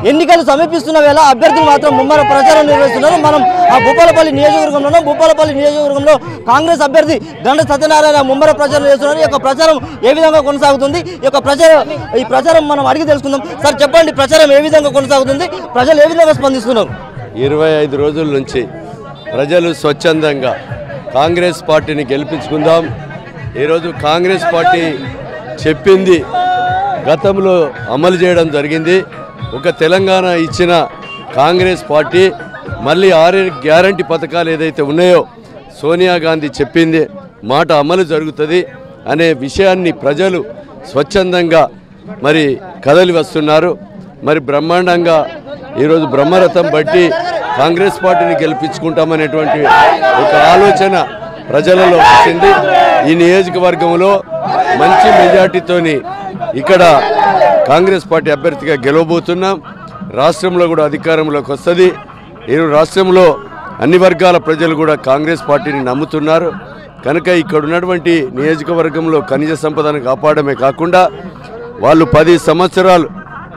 ఎన్నికలు సమీపిస్తున్న వేళ అభ్యర్థులు మాత్రం ముమ్మర ప్రచారం నిర్వహిస్తున్నారు మనం ఆ భూపాలపల్లి నియోజకవర్గంలోనూ భూపాలపల్లి నియోజకవర్గంలో కాంగ్రెస్ అభ్యర్థి గండ సత్యనారాయణ ముమ్మర ప్రచారం చేస్తున్నారు ఈ యొక్క ప్రచారం ఏ విధంగా కొనసాగుతుంది ఈ యొక్క ప్రచారం ఈ ప్రచారం మనం అడిగి తెలుసుకుందాం సార్ చెప్పండి ప్రచారం ఏ విధంగా కొనసాగుతుంది ప్రజలు ఏ విధంగా స్పందిస్తున్నారు ఇరవై ఐదు రోజుల నుంచి ప్రజలు స్వచ్ఛందంగా కాంగ్రెస్ పార్టీని గెలిపించుకుందాం ఈరోజు కాంగ్రెస్ పార్టీ చెప్పింది గతంలో అమలు చేయడం జరిగింది ఒక తెలంగాణ ఇచ్చిన కాంగ్రెస్ పార్టీ మళ్ళీ ఆరు గ్యారంటీ పథకాలు ఏదైతే ఉన్నాయో సోనియా గాంధీ చెప్పింది మాట అమలు జరుగుతుంది అనే విషయాన్ని ప్రజలు స్వచ్ఛందంగా మరి కదలి వస్తున్నారు మరి బ్రహ్మాండంగా ఈరోజు బ్రహ్మరథం బట్టి కాంగ్రెస్ పార్టీని గెలిపించుకుంటామనేటువంటి ఒక ఆలోచన ప్రజలలో వచ్చింది ఈ నియోజకవర్గంలో మంచి మెజార్టీతోని ఇక్కడ కాంగ్రెస్ పార్టీ అభ్యర్థిగా గెలవబోతున్నాం రాష్ట్రంలో కూడా అధికారంలోకి వస్తుంది ఈ రాష్ట్రంలో అన్ని వర్గాల ప్రజలు కూడా కాంగ్రెస్ పార్టీని నమ్ముతున్నారు కనుక ఇక్కడ ఉన్నటువంటి నియోజకవర్గంలో ఖనిజ సంపదను కాపాడమే కాకుండా వాళ్ళు పది సంవత్సరాలు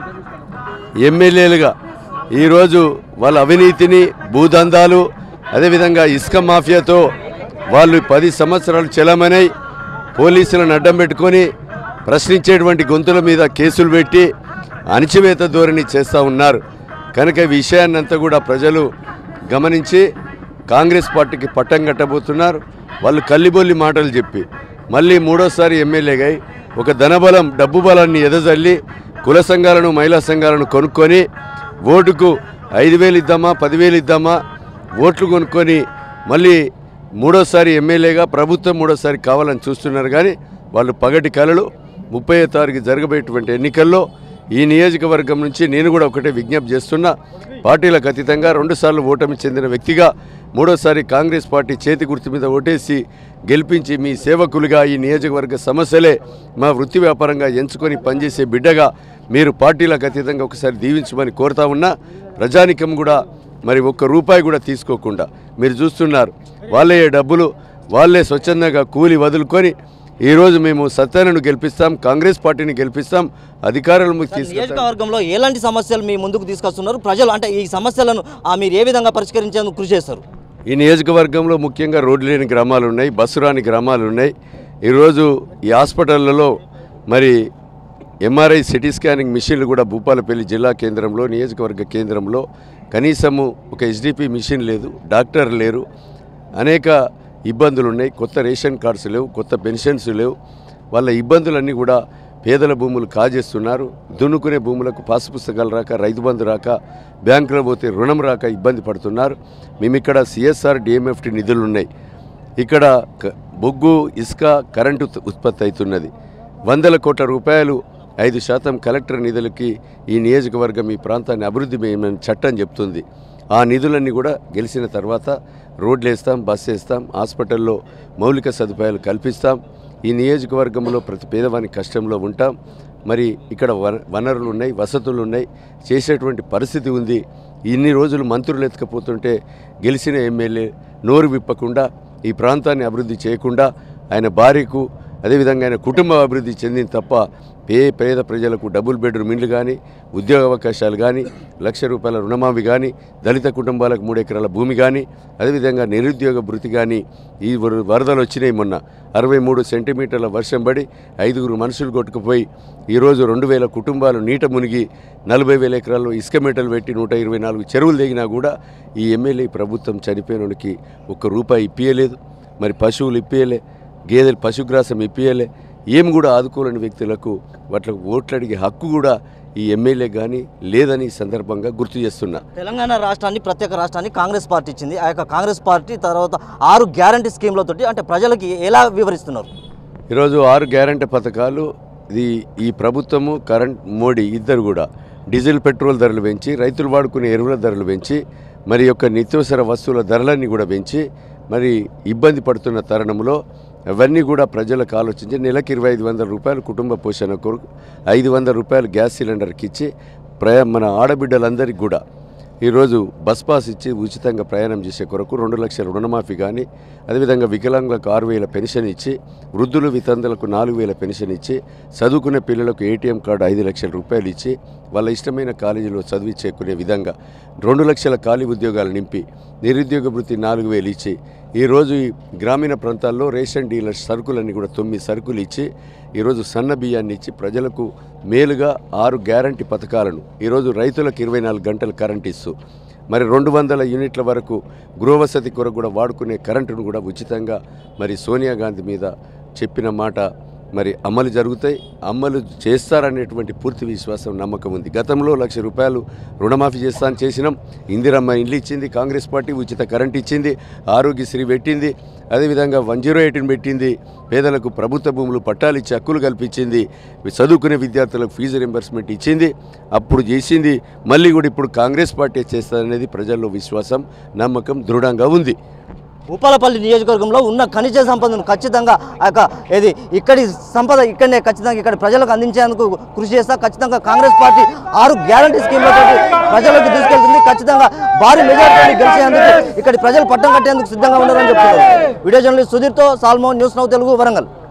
ఎమ్మెల్యేలుగా ఈరోజు వాళ్ళ అవినీతిని భూదందాలు అదేవిధంగా ఇసుక మాఫియాతో వాళ్ళు పది సంవత్సరాలు చెలమనై పోలీసులను అడ్డం పెట్టుకొని ప్రశ్నించేటువంటి గొంతుల మీద కేసులు పెట్టి అణచివేత ధోరణి చేస్తూ ఉన్నారు కనుక ఈ విషయాన్నంతా కూడా ప్రజలు గమనించి కాంగ్రెస్ పార్టీకి పట్టం కట్టబోతున్నారు వాళ్ళు కల్లిబొల్లి మాటలు చెప్పి మళ్ళీ మూడోసారి ఎమ్మెల్యేగా అయి ఒక ధనబలం డబ్బు బలాన్ని ఎదజల్లి కుల సంఘాలను మహిళా సంఘాలను కొనుక్కొని ఓటుకు ఐదు వేలు ఇద్దామా పదివేలు ఇద్దామా ఓట్లు కొనుక్కొని మళ్ళీ మూడోసారి ఎమ్మెల్యేగా ప్రభుత్వం మూడోసారి కావాలని చూస్తున్నారు కానీ వాళ్ళు పగటి కలలు ముప్పై తారీఖు జరగబోయేటువంటి ఎన్నికల్లో ఈ నియోజకవర్గం నుంచి నేను కూడా ఒకటే విజ్ఞప్తి చేస్తున్నా పార్టీలకు అతీతంగా రెండుసార్లు ఓటమి చెందిన వ్యక్తిగా మూడోసారి కాంగ్రెస్ పార్టీ చేతి గుర్తు మీద ఓటేసి గెలిపించి మీ సేవకులుగా ఈ నియోజకవర్గ సమస్యలే మా వృత్తి వ్యాపారంగా ఎంచుకొని పనిచేసే బిడ్డగా మీరు పార్టీలకు అతీతంగా ఒకసారి దీవించమని కోరుతా ఉన్నా ప్రజానికం కూడా మరి ఒక్క రూపాయి కూడా తీసుకోకుండా మీరు చూస్తున్నారు వాళ్ళే డబ్బులు వాళ్ళే స్వచ్ఛందంగా కూలి వదులుకొని ఈరోజు మేము సత్యాలను గెలిపిస్తాం కాంగ్రెస్ పార్టీని గెలిపిస్తాం అధికారులకు తీసుకొస్తాం నియోజకవర్గంలో ఎలాంటి సమస్యలు మీ ముందుకు తీసుకొస్తున్నారు ప్రజలు అంటే ఈ సమస్యలను ఆ, మీరు ఏ విధంగా పరిష్కరించేందుకు కృషి చేస్తారు ఈ నియోజకవర్గంలో ముఖ్యంగా రోడ్లు లేని గ్రామాలు ఉన్నాయి బస్సు రాని గ్రామాలు ఉన్నాయి ఈరోజు ఈ హాస్పిటళ్లలో మరి ఎంఆర్ఐ సిటీ స్కానింగ్ మిషన్లు కూడా భూపాలపల్లి జిల్లా కేంద్రంలో నియోజకవర్గ కేంద్రంలో కనీసము ఒక హెచ్డిపి మిషన్ లేదు డాక్టర్ లేరు అనేక ఇబ్బందులు ఉన్నాయి కొత్త రేషన్ కార్డ్స్ లేవు కొత్త పెన్షన్స్ లేవు వాళ్ళ ఇబ్బందులన్నీ కూడా పేదల భూములు కాజేస్తున్నారు దున్నుకునే భూములకు పాసు పుస్తకాలు రాక రైతు బంధు రాక బ్యాంకులో పోతే రుణం రాక ఇబ్బంది పడుతున్నారు మేము ఇక్కడ సిఎస్ఆర్ డిఎంఎఫ్టి నిధులు ఉన్నాయి ఇక్కడ క- బొగ్గు ఇసుక కరెంటు ఉత్- ఉత్పత్తి అవుతున్నది వందల కోట్ల రూపాయలు ఐదు శాతం కలెక్టర్ నిధులకి ఈ నియోజకవర్గం ఈ ప్రాంతాన్ని అభివృద్ధి చేయమని చట్టం చెప్తుంది ఆ నిధులన్నీ కూడా గెలిచిన తర్వాత రోడ్లు వేస్తాం బస్సు వేస్తాం హాస్పిటల్లో మౌలిక సదుపాయాలు కల్పిస్తాం ఈ నియోజకవర్గంలో ప్రతి పేదవాని కష్టంలో ఉంటాం మరి ఇక్కడ వన వనరులు ఉన్నాయి వసతులు ఉన్నాయి చేసేటువంటి పరిస్థితి ఉంది ఇన్ని రోజులు మంత్రులు ఎత్తుకపోతుంటే గెలిచిన ఎమ్మెల్యే నోరు విప్పకుండా ఈ ప్రాంతాన్ని అభివృద్ధి చేయకుండా ఆయన భార్యకు అదేవిధంగా ఆయన కుటుంబం అభివృద్ధి చెందింది తప్ప పే పేద ప్రజలకు డబుల్ బెడ్రూమ్ ఇండ్లు కానీ ఉద్యోగ అవకాశాలు కానీ లక్ష రూపాయల రుణమాఫీ కానీ దళిత కుటుంబాలకు మూడు ఎకరాల భూమి కానీ అదేవిధంగా నిరుద్యోగ భృతి కానీ ఈ వర- వరదలు వచ్చినాయి మొన్న అరవై మూడు సెంటీమీటర్ల వర్షం పడి ఐదుగురు మనుషులు కొట్టుకుపోయి ఈరోజు రెండు వేల కుటుంబాలు నీట మునిగి నలభై వేల ఎకరాల్లో ఇసుక మెటలు పెట్టి నూట ఇరవై నాలుగు చెరువులు దిగినా కూడా ఈ ఎమ్మెల్యే ప్రభుత్వం చనిపోయినోడికి ఒక్క రూపాయి ఇప్పియలేదు మరి పశువులు ఇప్పియలే గేదెలు పశుగ్రాసం ఇప్పియలే ఏం కూడా ఆదుకోలేని వ్యక్తులకు వాటికి ఓట్లు అడిగే హక్కు కూడా ఈ ఎమ్మెల్యే కానీ లేదని ఈ సందర్భంగా గుర్తు చేస్తున్నా తెలంగాణ రాష్ట్రాన్ని ప్రత్యేక రాష్ట్రాన్ని కాంగ్రెస్ పార్టీ ఇచ్చింది ఆ యొక్క కాంగ్రెస్ పార్టీ తర్వాత ఆరు గ్యారంటీ స్కీమ్లతోటి అంటే ప్రజలకి ఎలా వివరిస్తున్నారు ఈరోజు ఆరు గ్యారంటీ పథకాలు ఇది ఈ ప్రభుత్వము కరెంట్ మోడీ ఇద్దరు కూడా డీజిల్ పెట్రోల్ ధరలు పెంచి రైతులు వాడుకునే ఎరువుల ధరలు పెంచి మరి యొక్క నిత్యవసర వస్తువుల ధరలన్నీ కూడా పెంచి మరి ఇబ్బంది పడుతున్న తరుణంలో అవన్నీ కూడా ప్రజలకు ఆలోచించి నెలకి ఇరవై ఐదు వందల రూపాయలు కుటుంబ పోషణ కొరకు ఐదు వందల రూపాయలు గ్యాస్ సిలిండర్కి ఇచ్చి ప్రయా మన ఆడబిడ్డలందరికీ కూడా ఈరోజు బస్ పాస్ ఇచ్చి ఉచితంగా ప్రయాణం చేసే కొరకు రెండు లక్షల రుణమాఫీ కానీ అదేవిధంగా వికలాంగులకు ఆరు వేల పెన్షన్ ఇచ్చి వృద్ధులు వితంతులకు నాలుగు వేల పెన్షన్ ఇచ్చి చదువుకునే పిల్లలకు ఏటీఎం కార్డు ఐదు లక్షల రూపాయలు ఇచ్చి వాళ్ళ ఇష్టమైన కాలేజీలో చదివించేకునే విధంగా రెండు లక్షల ఖాళీ ఉద్యోగాలు నింపి నిరుద్యోగ వృత్తి నాలుగు వేలు ఇచ్చి ఈరోజు ఈ గ్రామీణ ప్రాంతాల్లో రేషన్ డీలర్స్ సరుకులన్నీ కూడా తొమ్మిది సరుకులు ఇచ్చి ఈరోజు సన్న బియ్యాన్ని ఇచ్చి ప్రజలకు మేలుగా ఆరు గ్యారంటీ పథకాలను ఈరోజు రైతులకు ఇరవై నాలుగు గంటలు కరెంట్ ఇస్తూ మరి రెండు వందల యూనిట్ల వరకు గృహవసతి కొరకు కూడా వాడుకునే కరెంటును కూడా ఉచితంగా మరి సోనియా గాంధీ మీద చెప్పిన మాట మరి అమలు జరుగుతాయి అమలు చేస్తారనేటువంటి పూర్తి విశ్వాసం నమ్మకం ఉంది గతంలో లక్ష రూపాయలు రుణమాఫీ చేస్తాను చేసినాం ఇందిరమ్మ ఇండ్లు ఇచ్చింది కాంగ్రెస్ పార్టీ ఉచిత కరెంట్ ఇచ్చింది ఆరోగ్యశ్రీ పెట్టింది అదేవిధంగా వన్ జీరో ఎయిట్ని పెట్టింది పేదలకు ప్రభుత్వ భూములు పట్టాలు ఇచ్చి హక్కులు కల్పించింది చదువుకునే విద్యార్థులకు ఫీజు రింబర్స్మెంట్ ఇచ్చింది అప్పుడు చేసింది మళ్ళీ కూడా ఇప్పుడు కాంగ్రెస్ పార్టీ చేస్తారనేది ప్రజల్లో విశ్వాసం నమ్మకం దృఢంగా ఉంది భూపాలపల్లి నియోజకవర్గంలో ఉన్న ఖనిజ సంపదను ఖచ్చితంగా ఆ యొక్క ఏది ఇక్కడి సంపద ఇక్కడనే ఖచ్చితంగా ఇక్కడ ప్రజలకు అందించేందుకు కృషి చేస్తా ఖచ్చితంగా కాంగ్రెస్ పార్టీ ఆరు గ్యారంటీ స్కీమ్లతో ప్రజలకు తీసుకెళ్తుంది ఖచ్చితంగా భారీ మెజార్టీ గెలిచేందుకు ఇక్కడి ప్రజలు పట్టం కట్టేందుకు సిద్ధంగా ఉన్నారని చెప్తున్నారు వీడియో జర్నలిస్ట్ సుధీర్తో సాల్మో న్యూస్ నౌ తెలుగు వరంగల్